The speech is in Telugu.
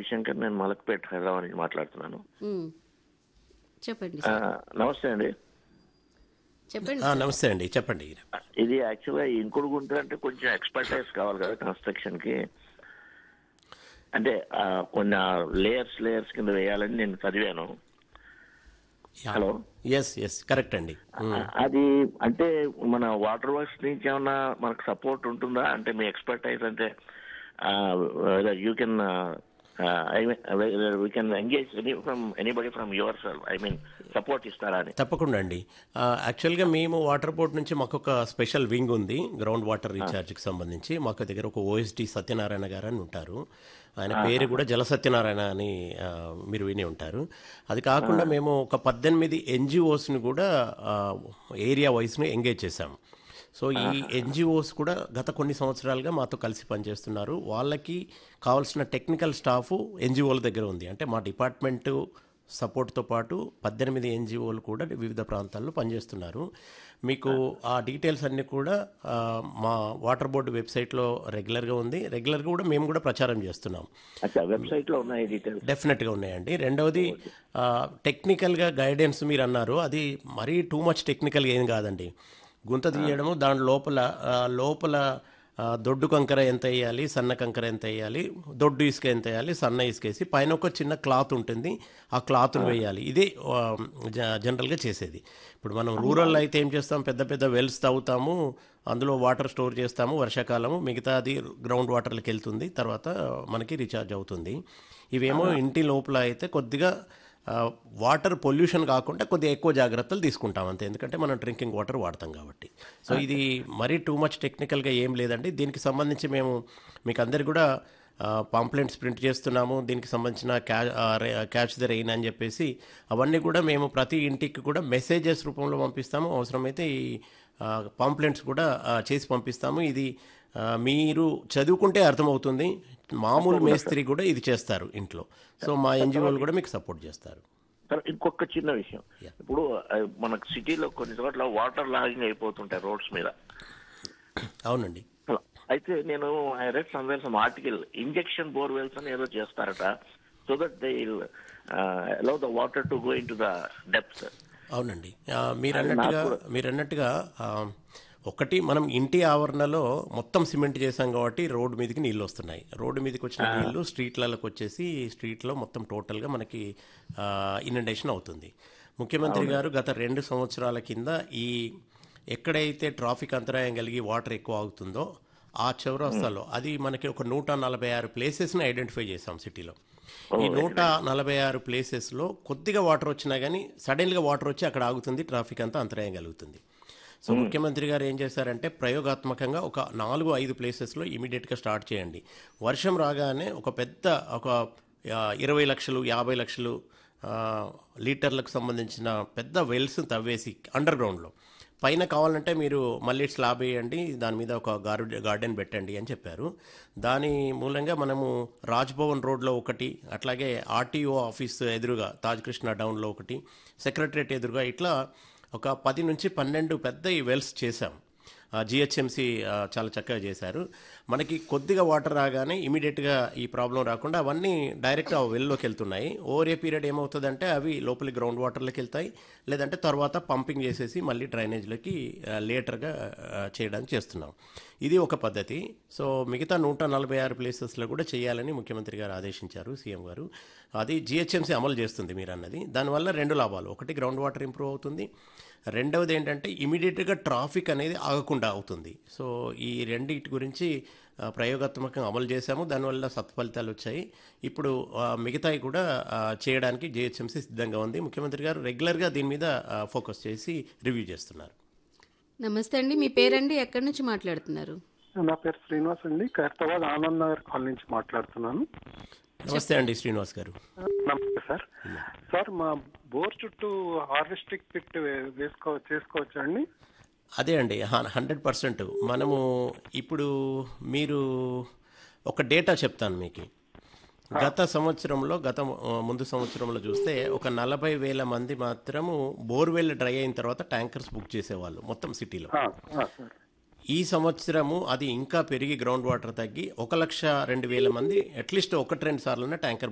రవిశంకర్ నేను మలక్పేట్ హైదరాబాద్ నుంచి మాట్లాడుతున్నాను ఉమ్. చెప్పండి ఆ, సార్ నమస్తే అండి చెప్పండి ఆ, నమస్తే అండి చెప్పండి ఇది యాక్చువల్గా ఇంకుడు గుంట అంటే కొంచెం ఎక్స్పర్టైజ్ కావాలి కదా కన్స్ట్రక్షన్ కి అంటే ఆ, కొన్ని లేయర్స్ లేయర్స్ కింద వేయాలని నేను చదివాను హలో ఎస్ ఎస్ కరెక్ట్ అండి ఉమ్. అది అంటే మన వాటర్ వర్క్స్ నుంచి ఏమన్నా మనకు సపోర్ట్ ఉంటుందా అంటే మీ ఎక్స్పర్టైజ్ అంటే you can I mean we can engage any from anybody from yourself I mean support ఇస్తారా అని తప్పకుండా అండి ఆ, యాక్చువల్గా మేము వాటర్ బోర్డ్ నుంచి మాకు ఒక స్పెషల్ వింగ్ ఉంది గ్రౌండ్ వాటర్ రీఛార్జ్కి సంబంధించి మాకు దగ్గర ఒక ఓఎస్డి సత్యనారాయణ గారు అని ఉంటారు ఆయన పేరు కూడా జల సత్యనారాయణ అని ఆ, మీరు విని ఉంటారు అది కాకుండా మేము ఒక పద్దెనిమిది ఎన్జిఓస్ని కూడా ఏరియా వైస్ను ఎంగేజ్ చేశాము సో ఈ ఎన్జిఓస్ కూడా గత కొన్ని సంవత్సరాలుగా మాతో కలిసి పనిచేస్తున్నారు వాళ్ళకి కావాల్సిన టెక్నికల్ స్టాఫ్ ఎన్జిఓల దగ్గర ఉంది అంటే మా డిపార్ట్మెంటు సపోర్ట్తో పాటు పద్దెనిమిది ఎన్జిఓలు కూడా వివిధ ప్రాంతాల్లో పనిచేస్తున్నారు మీకు ఆ డీటెయిల్స్ అన్నీ కూడా ఆ, మా వాటర్ బోర్డు వెబ్సైట్లో రెగ్యులర్గా ఉంది రెగ్యులర్గా కూడా మేము కూడా ప్రచారం చేస్తున్నాం అచ్చా వెబ్సైట్ లో ఉన్నాయి డీటెయిల్స్ డెఫినెట్గా ఉన్నాయండి రెండవది ఆ, టెక్నికల్గా గైడెన్స్ మీరు అన్నారు అది మరీ టూ మచ్ టెక్నికల్గా ఏం కాదండి గుంత తీయడము దాని లోపల ఆ, లోపల ఆ, దొడ్డు కంకర ఎంత వేయాలి సన్న కంకర ఎంత వేయాలి దొడ్డు ఇసుక ఎంత వేయాలి సన్న ఇసుక వేసి పైన ఒక చిన్న క్లాత్ ఉంటుంది ఆ క్లాత్ను వేయాలి ఇది ఆ, జ- జనరల్గా చేసేది ఇప్పుడు మనం రూరల్ అయితే ఏం చేస్తాం పెద్ద పెద్ద వెల్స్ తవ్వుతాము అందులో వాటర్ స్టోర్ చేస్తాము వర్షాకాలము మిగతాది గ్రౌండ్ వాటర్కి వెళ్తుంది తర్వాత మనకి రీఛార్జ్ అవుతుంది ఇవేమో ఇంటి లోపల అయితే కొద్దిగా ఆ, వాటర్ పొల్యూషన్ కాకుండా కొద్దిగా ఎక్కువ జాగ్రత్తలు తీసుకుంటాం అంతే ఎందుకంటే మనం డ్రింకింగ్ వాటర్ వాడతాం కాబట్టి సో ఇది మరీ టూ మచ్ టెక్నికల్గా ఏం లేదండి దీనికి సంబంధించి మేము మీకు అందరికి కూడా పాంప్లెంట్స్ ప్రింట్ చేస్తున్నాము దీనికి సంబంధించిన క్యా క్యాచ్ ద రెయిన్ అని చెప్పేసి అవన్నీ కూడా మేము ప్రతి ఇంటికి కూడా మెసేజెస్ రూపంలో పంపిస్తాము అవసరమైతే ఈ పాంప్లెంట్స్ కూడా ఆ, చేసి పంపిస్తాము ఇది ఆ, మీరు చదువుకుంటే అర్థమవుతుంది మామూలు మేస్త్రి కూడా ఇది చేస్తారు ఇంట్లో సో మా ఎన్జిఓలు కూడా మీకు సపోర్ట్ చేస్తారు తర్వాత ఇంకొక చిన్న విషయం ఇప్పుడు ఆ, మనకు సిటీలో కొన్ని చోట్ల వాటర్ లాగింగ్ అయిపోతుంటాయి రోడ్స్ మీద అవునండి అయితే నేను I read somewhere some article injection borewells అని ఏదో చేస్తారట so that they allow the water to go into the depth అవునండి ఆ, మీరు అన్నట్టుగా మీరు అన్నట్టుగా ఆ, ఒకటి మనం ఇంటి ఆవరణలో మొత్తం సిమెంట్ చేసాం కాబట్టి రోడ్డు మీదకి నీళ్ళు వస్తున్నాయి రోడ్డు మీదకి వచ్చిన నీళ్లు స్ట్రీట్లలోకి వచ్చేసి స్ట్రీట్లో మొత్తం టోటల్గా మనకి ఇనండేషన్ అవుతుంది ముఖ్యమంత్రి గారు గత రెండు సంవత్సరాల కింద ఈ ఎక్కడైతే ట్రాఫిక్ అంతరాయం కలిగి వాటర్ ఎక్కువ అవుతుందో ఆ చౌరస్తాలో అది మనకి ఒక నూట నలభై ఆరు ప్లేసెస్ని ఐడెంటిఫై చేసాం సిటీలో ఈ నూట నలభై ఆరు ప్లేసెస్లో కొద్దిగా వాటర్ వచ్చినా కానీ సడన్గా వాటర్ వచ్చి అక్కడ ఆగుతుంది ట్రాఫిక్ అంతా అంతరాయం కలుగుతుంది సో ముఖ్యమంత్రి గారు ఏం చేశారంటే ప్రయోగాత్మకంగా ఒక నాలుగు ఐదు ప్లేసెస్లో ఇమీడియట్గా స్టార్ట్ చేయండి వర్షం రాగానే ఒక పెద్ద ఒక ఆ, ఇరవై లక్షలు యాభై లక్షలు ఆ, లీటర్లకు సంబంధించిన పెద్ద వెల్స్ తవ్వేసి అండర్ గ్రౌండ్లో పైన కావాలంటే మీరు మళ్ళీ స్లాబ్ వేయండి దాని మీద ఒక గార్డెన్ గార్డెన్ పెట్టండి అని చెప్పారు దాని మూలంగా మనము రాజ్భవన్ రోడ్లో ఒకటి అట్లాగే ఆర్టీఓ ఆఫీస్ ఎదురుగా తాజ్ కృష్ణ డౌన్లో ఒకటి సెక్రటరేట్ ఎదురుగా ఇట్లా ఒక పది నుంచి పన్నెండు పెద్ద ఈ వెల్స్ చేశాం జిహెచ్ఎంసి చాలా చక్కగా చేశారు మనకి కొద్దిగా వాటర్ రాగానే ఇమీడియట్గా ఈ ప్రాబ్లం రాకుండా అవన్నీ డైరెక్ట్ ఆ వెల్లోకి వెళ్తున్నాయి ఓవర్ ఏ పీరియడ్ ఏమవుతుందంటే అవి లోపలి గ్రౌండ్ వాటర్లోకి వెళ్తాయి లేదంటే తర్వాత పంపింగ్ చేసేసి మళ్ళీ డ్రైనేజ్లోకి లేటర్గా చేయడానికి చేస్తున్నాం ఇది ఒక పద్ధతి సో మిగతా నూట నలభై ఆరు ప్లేసెస్లో కూడా చేయాలని ముఖ్యమంత్రి గారు ఆదేశించారు సీఎం గారు అది జిహెచ్ఎంసీ అమలు చేస్తుంది మీరు అన్నది దానివల్ల రెండు లాభాలు ఒకటి గ్రౌండ్ వాటర్ ఇంప్రూవ్ అవుతుంది రెండవది ఏంటంటే ఇమీడియట్గా ట్రాఫిక్ అనేది ఆగకుండా అవుతుంది సో ఈ రెండింటి గురించి ఆ, ప్రయోగాత్మకంగా అమలు చేశాము దానివల్ల సత్ఫలితాలు వచ్చాయి ఇప్పుడు ఆ, మిగతాయి కూడా ఆ, చేయడానికి జిహెచ్ఎంసీ సిద్ధంగా ఉంది ముఖ్యమంత్రి గారు రెగ్యులర్గా దీని మీద ఆ, ఫోకస్ చేసి రివ్యూ చేస్తున్నారు నమస్తే అండి మీ పేరండి ఎక్కడి నుంచి మాట్లాడుతున్నారు నా పేరు శ్రీనివాస్ అండి ఖైరతాబాద్ ఆనంద్ నగర్ కాలనీ నుంచి మాట్లాడుతున్నాను నమస్తే అండి శ్రీనివాస్ గారు నమస్తే సార్ సార్ మా బోర్ చుట్టూ హార్వెస్టింగ్ పిట్ వేసుకో చేసుకోవచ్చా అండి అదే అండి హండ్రెడ్ పర్సెంట్ మనము ఇప్పుడు మీరు ఒక డేటా చెప్తాను మీకు గత సంవత్సరంలో గత ఆ, ముందు సంవత్సరంలో చూస్తే ఒక నలభై వేల మంది మాత్రము బోర్వెల్ డ్రై అయిన తర్వాత ట్యాంకర్స్ బుక్ చేసేవాళ్ళు మొత్తం సిటీలో ఆ, ఆ, సార్ ఈ సంవత్సరము అది ఇంకా పెరిగి గ్రౌండ్ వాటర్ తగ్గి ఒక లక్ష రెండు వేల మంది అట్లీస్ట్ ఒకటి రెండు సార్లు ట్యాంకర్